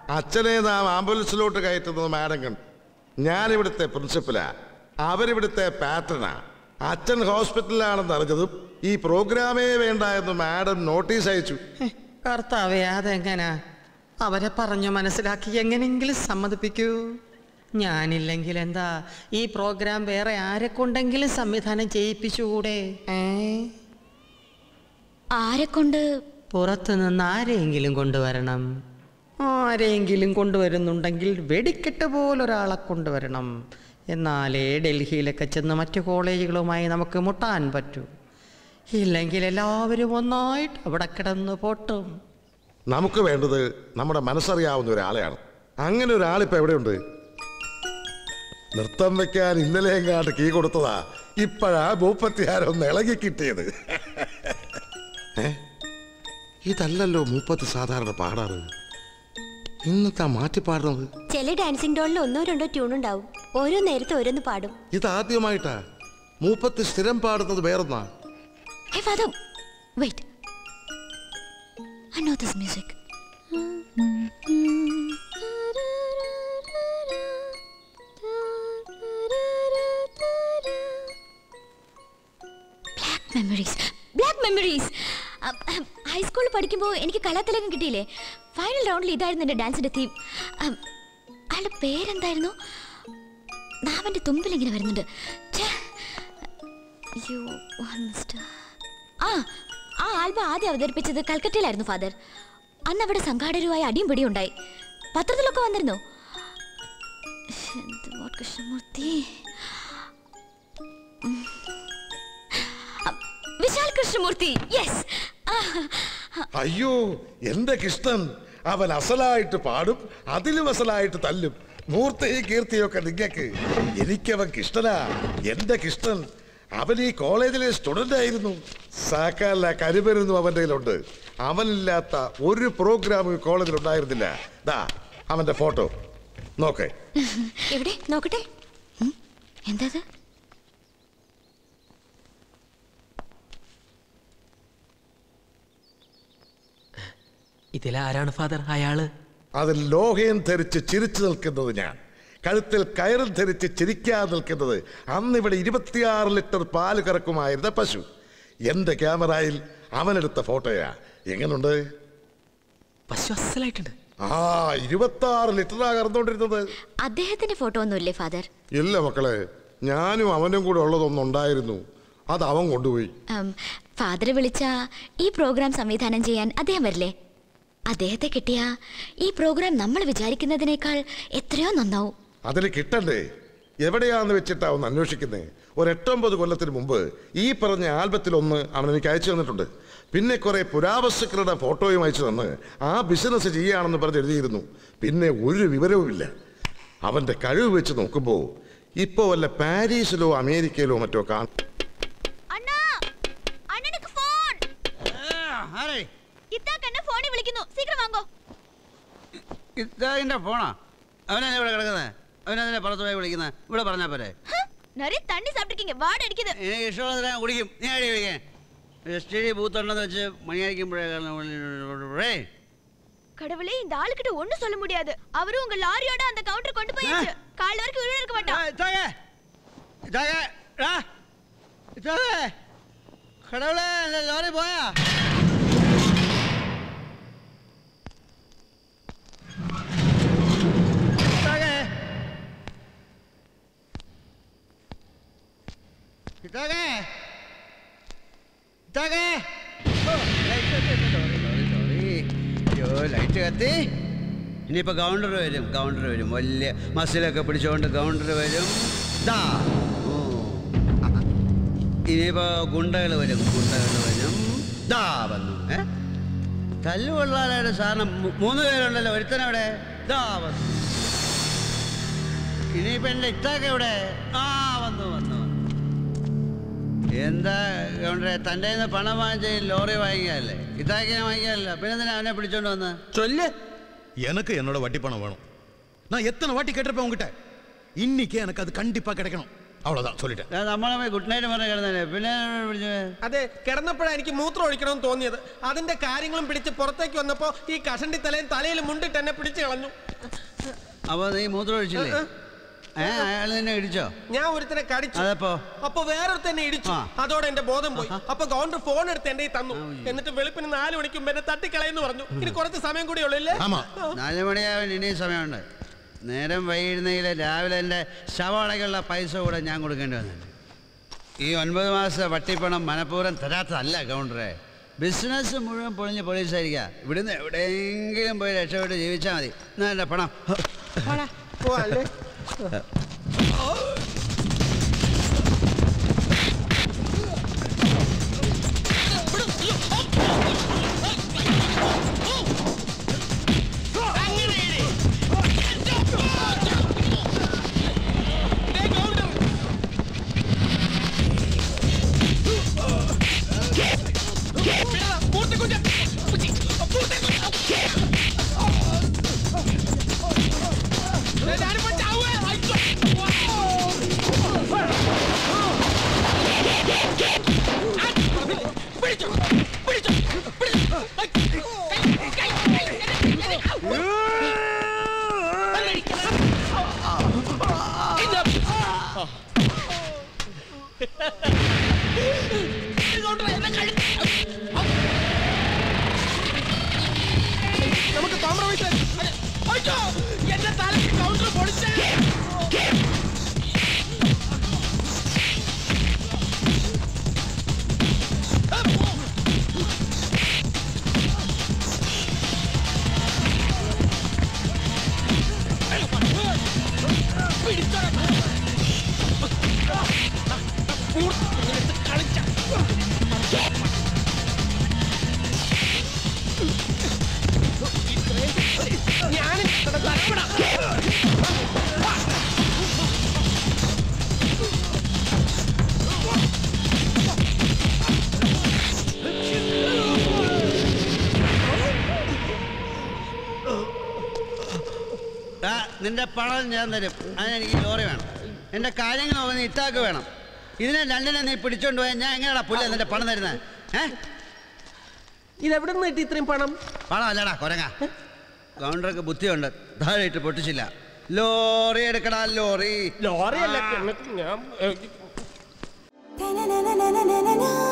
അച്ഛനെ നാം ആംബുലൻസിലോട്ട് കയറ്റുന്നത് മാഡം കണ്ടു ഞാനിവിടുത്തെ പ്രിൻസിപ്പലാ അവരിവിടുത്തെ പാറ്റേണാ അച്ഛൻ ഹോസ്പിറ്റലിലാണെന്ന് അറിഞ്ഞതും ഈ പ്രോഗ്രാമേ വേണ്ട എന്ന് മാഡം നോട്ടീസ് അയച്ചു കർത്താവേ അതെങ്ങനാ അവരെ പറഞ്ഞു മനസ്സിലാക്കി എങ്ങനെങ്കിലും സമ്മതിപ്പിക്കൂ ഞാനില്ലെങ്കിൽ എന്താ ഈ പ്രോഗ്രാം വേറെ ആരെ കൊണ്ടെങ്കിലും സംവിധാനം ചെയ്യിപ്പിച്ചുകൂടെ ഏ ആരെ കൊണ്ട് പുറത്തു നിന്ന് ആരെയെങ്കിലും കൊണ്ടുവരണം ആരെയെങ്കിലും കൊണ്ടുവരുന്നുണ്ടെങ്കിൽ വെടിക്കെട്ട് പോലൊരാളെ കൊണ്ടുവരണം എന്നാലേ ഡൽഹിയിലൊക്കെ ചെന്ന് മറ്റു കോളേജുകളുമായി നമുക്ക് മുട്ടാൻ പറ്റൂ ഇല്ലെങ്കിൽ എല്ലാവരും ഒന്നായിട്ട് അവിടെ കിടന്ന് പൊട്ടും നമുക്ക് വേണ്ടത് നമ്മുടെ മനസ്സറിയാവുന്ന ഒരാളെയാണ് അങ്ങനെ ഒരാളിപ്പോ എവിടെയുണ്ട് നൃത്തം വെക്കാൻ ഇന്നലെ എങ്ങാണ്ട് കീ കൊടുത്തതാ ഇപ്പോഴാ മൂപ്പത്തിയാരൊന്ന് ഇളകി കിട്ടിയത് ഏ? ഇതല്ലല്ലോ മൂപ്പത്തി സാധാരണ പാടാറ് ഇന്നത്തെ മാറ്റി പാടുന്നത് ചില ഡാൻസിംഗ് ഡോളിൽ ഒന്നോ രണ്ടോ ട്യൂൺ ഉണ്ടാവും ഓരോ നേരത്തെ ഓരോന്ന് പാടും ഇതാദ്യമായിട്ടാ മൂപ്പത്തി സ്ഥിരം പാടുന്നത് വേറൊന്നാ Hey, father, wait. I know this music. Black memories. Black memories. ഹൈസ്കൂളിൽ പഠിക്കുമ്പോൾ എനിക്ക് കലാതിലകം കിട്ടിയില്ലേ ഫൈനൽ റൗണ്ടിൽ ഇതായിരുന്നു എൻ്റെ ഡാൻസിൻ്റെ തീം അയാളുടെ പേരെന്തായിരുന്നു നാവൻ്റെ തുമ്പിൽ ഇങ്ങനെ വരുന്നുണ്ട് ഛേ. You one mister. ആ ആ ആൽബം ആദ്യം അവതരിപ്പിച്ചത് കൽക്കട്ടയിലായിരുന്നു ഫാദർ അന്ന് അവിടെ സംഘാടകരുമായി അടിയും പിടിയും ഉണ്ടായി പത്രത്തിലൊക്കെ വന്നിരുന്നു എന്തുവാ കൃഷ്ണമൂർത്തി ഉം. അ, വിശാൽ കൃഷ്ണമൂർത്തി യെസ് അയ്യോ എന്റെ കൃഷ്ണൻ അവൻ അസലായിട്ട് പാടും അതിലും അസലായിട്ട് തല്ലും മൂർത്തിയും കീർത്തിയൊക്കെ നിങ്ങക്ക് എനിക്കവൻ കൃഷ്ണനാ എന്റെ കൃഷ്ണൻ അവൻ ഈ കോളേജിലെ സ്റ്റുഡന്റ് ആയിരുന്നു സാക്കാല കരുമരുന്നും അവന്റെ കയ്യിലുണ്ട് അവനില്ലാത്ത ഒരു പ്രോഗ്രാം ഈ കോളേജിൽ ഉണ്ടായിരുന്നില്ല ദാ അവന്റെ ഫോട്ടോ നോക്കേ എവിടെ നോക്കട്ടെ ഉം, എന്തത് ഇതിലാരാണ് ഫാദർ അയാള് അതിൽ ലോഹയും ധരിച്ച് ചിരിച്ചു നിൽക്കുന്നത് ഞാൻ കഴുത്തിൽ കയറും ധരിച്ച് ചിരിക്കാതെ നിൽക്കുന്നത് അന്ന് ഇവിടെ ഇരുപത്തിയാറ് ലിറ്റർ പാല് കറക്കുമായിരുന്ന പശു എന്റെ ക്യാമറയിൽ അവനെടുത്ത ഫോട്ടോയാ എങ്ങനുണ്ട് പശു അസലായിട്ടുണ്ട് ആ ഇരുപത്തി ആറ് ലിറ്ററാ കറന്നുകൊണ്ടിരുന്നത് അദ്ദേഹത്തിന്റെ ഫോട്ടോ ഒന്നുമില്ലേ ഫാദർ ഇല്ല മക്കളെ ഞാനും അവനും കൂടെ ഉള്ളതൊന്നുണ്ടായിരുന്നു അത് അവൻ കൊണ്ടുപോയി ഫാദർ വിളിച്ച ഈ പ്രോഗ്രാം സംവിധാനം ചെയ്യാൻ അദ്ദേഹം വരില്ലേ അദ്ദേഹത്തെ കിട്ടിയ ഈ പ്രോഗ്രാം നമ്മൾ വിചാരിക്കുന്നതിനേക്കാൾ എത്രയോ നന്നാവും അതിന് കിട്ടണ്ടേ എവിടെയാന്ന് വെച്ചിട്ടാ ഒന്ന് അന്വേഷിക്കുന്നേ ഒരു എട്ടൊമ്പത് കൊല്ലത്തിന് മുമ്പ് ഈ പറഞ്ഞ ആൽബത്തിലൊന്ന് അവൻ എനിക്ക് അയച്ചു തന്നിട്ടുണ്ട് പിന്നെ കുറെ പുരാവസ്തുക്കളുടെ ഫോട്ടോയും അയച്ചു തന്ന് ആ ബിസിനസ് ചെയ്യാണെന്ന് പറഞ്ഞ് എഴുതിയിരുന്നു പിന്നെ ഒരു വിവരവുമില്ല അവന്റെ കഴിവ് വെച്ച് നോക്കുമ്പോൾ ഇപ്പോൾ വല്ല പാരീസിലോ അമേരിക്കയിലോ മറ്റോ കാണും അണ്ണാ അണ്ണനക്ക് ഫോൺ ഇത്താക്കണ്ണ ഫോണിൽ വിളിക്കുന്നു സീക്കിരം വാങ്ങോ ഇതാ ഫോണാ അവനെന്നെ ഇവിടെ കിടക്കുന്നത് അവനെന്നെ പുറത്ത് പോയി വിളിക്കുന്നത് ഇവിടെ പറഞ്ഞാ പോരെ നിറയെ തണ്ണി സാപ്പിട്ടിരിക്കീங்க വാട അടിക്കുന്നത് എനിക്ക് ഇഷ്ടമുള്ള കുടിക്കും നീ അടി വിളിക്കാൻ എസ് ടി ഡി ബൂത്ത് ഉണ്ടെന്ന് വെച്ച് മണിയടിക്കുമ്പോഴേ கடவுளே இந்த ஆளுகிட்ட ஒண்ணும் சொல்ல முடியாது அவரும் உங்க லாரியோட அந்த கவுண்டர் கொண்டு போயாச்சு கால் வரைக்கும் உயிரோட இருக்க மாட்டான் கடவுளே இந்த ലോറി പോയാ ഇതാകെ. ഇതാകെ. ഇതാകെ. ഓ, ലൈറ്റ് കത്തി. Sorry, sorry, sorry. അയ്യോ, ലൈറ്റ് കത്തി ഇനിയിപ്പോ കൗണ്ടർ വരും കൗണ്ടർ വരും വലിയ മസിലൊക്കെ പിടിച്ചുകൊണ്ട് കൗണ്ടർ വരും ദാ ഓ. ഇനിയിപ്പോ ഗുണ്ടകൾ വരും ഗുണ്ടകൾ വരും ദാ വന്നു ഏ തല്ലുകൊള്ളാനായിട്ട് സാറിന് മൂ- മൂന്ന് പേരുണ്ടല്ലോ ഒരുത്തനവിടെ ദാ വന്നു ഇനിയിപ്പോ എന്റെ ഇത്താക്ക എവിടെ ആ വന്നു വന്നു വന്നു എന്താ ഗൗണ്ടറെ തൻ്റെ കയ്യിന്ന് പണം വാങ്ങിച്ച് ലോറി വാങ്ങിക്കാല്ലേ ഇത്താക്ക ഞാൻ വാങ്ങിക്കാനല്ല പിന്നെ എന്തിനാ അവനെ പിടിച്ചോണ്ട് വന്ന് சொல்லு எனக்கு என்னோட வட்டி பணம் வேணும் நான் எத்தனை வாட்டி கேட்டிருப்பேன் உங்ககிட்ட இன்னைக்கு எனக்கு அது கண்டிப்பா கிடைக்கணும் அவ்வளவுதான் சொல்லிட்டேன் ഞാൻ നമ്മളെ ഗുഡ് നൈറ്റ് പറഞ്ഞ കിടന്നല്ലേ പിന്നെ വിളിച്ചേ അതെ കിടന്നപ്പോഴാണ് എനിക്ക് മൂത്രം ഒഴിക്കണമെന്ന് തോന്നിയത് അതിന്റെ കാര്യങ്ങളും പിടിച്ച് പുറത്തേക്ക് വന്നപ്പോ ഈ കഷണ്ടി തലയും തലയിൽ മുണ്ടിട്ട് എന്നെ പിടിച്ചു കളഞ്ഞു അപ്പൊ നീ മൂത്രം ഒഴിച്ചില്ലേ ഏ അയാൾ നിന്നെ ഇടിച്ചോ ഞാൻ ഒരുത്തനെ കടിച്ചു അതപ്പോ അപ്പൊ വേറൊരുത്തന്നെ ഇടിച്ചു ആ. അതോടെ എന്റെ ബോധം പോയി അപ്പൊ ഗൗണ്ടർ ഫോൺ എടുത്ത് എന്റെ കയ്യിൽ തന്നു എന്നിട്ട് വെളുപ്പിന് നാല് മണിക്ക് മുമ്പ് എന്നെ തട്ടിക്കളയെന്ന് പറഞ്ഞു ഇനി കുറച്ച് സമയം കൂടി ഉള്ളല്ലേ ஆமா നാല് മണിയാവാൻ ഇനിയും സമയമുണ്ട് നേരം വൈകുന്നതിൽ രാവിലെ എൻ്റെ ശവടക്കുള്ള പൈസ കൂടെ ഞാൻ കൊടുക്കേണ്ടി വന്നിട്ടുണ്ട് ഈ ഒൻപത് മാസത്തെ വട്ടിപ്പണം മനഃപൂർവ്വം തരാത്തതല്ല കൗണ്ടറെ ബിസിനസ് മുഴുവൻ പൊളിഞ്ഞ് പോലീസായിരിക്കുക ഇവിടുന്ന് എവിടെയെങ്കിലും പോയി രക്ഷപ്പെട്ട് ജീവിച്ചാൽ മതി എന്നാ എൻ്റെ പണം പോവാല്ലേ നമുക്ക് കോംപ്രമൈസ് അയ്യോ എന്റെ തലക്ക് കൗണ്ടർ പൊളിച്ചേ ഞാൻ തലപ്പെടാം ആ, നിന്റെ പണം ഞാൻ തരും അതിനെനിക്ക് ഈ ലോറി വേണം എൻ്റെ കാര്യങ്ങൾ നോക്കുന്ന ഇത്താക്ക് വേണം ഇതിനെ രണ്ടിനെ നീ പിടിച്ചോണ്ട് പോയാൽ ഞാൻ എങ്ങനെയാ പുല്ല നിന്റെ പണം തരുന്നത് ഏ ഇതെവിടെ നിന്ന് കിട്ടി ഇത്രയും പണം പണം അല്ലടാ കൊരങ്ങ കൗണ്ടർക്ക് ബുദ്ധിയുണ്ട് താഴെ ഇട്ട് പൊട്ടിച്ചില്ല ലോറി എടുക്കടാ ലോറി ലോറിയല്ല ഞാൻ na na na na na na na